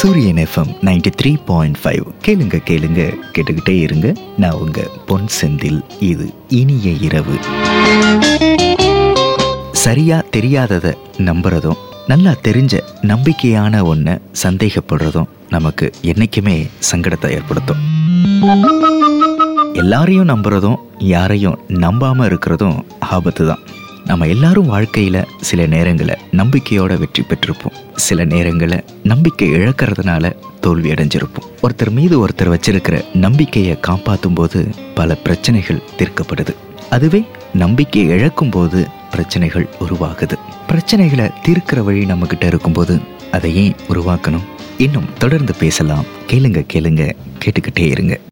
சூரியன் F M ninety three point five கேளுங்க கேளுங்க கேட்டுக்கிட்டே இருங்க நான் உங்க பொன் செந்தில் இது இனிய இரவு சரியா தெரியாததை நம்புறதும் நல்லா தெரிஞ்ச நம்பிக்கையான ஒன்றை சந்தேகப்படுறதும் நமக்கு என்னைக்குமே சங்கடத்தை ஏற்படுத்தும் எல்லாரையும் நம்புறதும் யாரையும் நம்பாம இருக்கிறதும் ஆபத்து தான் நம்ம எல்லாரும் வாழ்க்கையில சில நேரங்களை நம்பிக்கையோட வெற்றி பெற்றிருப்போம் சில நேரங்களை நம்பிக்கை இழக்கிறதுனால தோல்வி அடைஞ்சிருப்போம் ஒருத்தர் மீது ஒருத்தர் வச்சிருக்கிற நம்பிக்கையை காப்பாற்றும் போது பல பிரச்சனைகள் தீர்க்கப்படுது அதுவே நம்பிக்கை இழக்கும் போது பிரச்சனைகள் உருவாகுது பிரச்சனைகளை தீர்க்கிற வழி நம்ம கிட்ட இருக்கும்போது அதை ஏன் உருவாக்கணும் இன்னும் தொடர்ந்து பேசலாம் கேளுங்க கேளுங்க கேட்டுக்கிட்டே இருங்க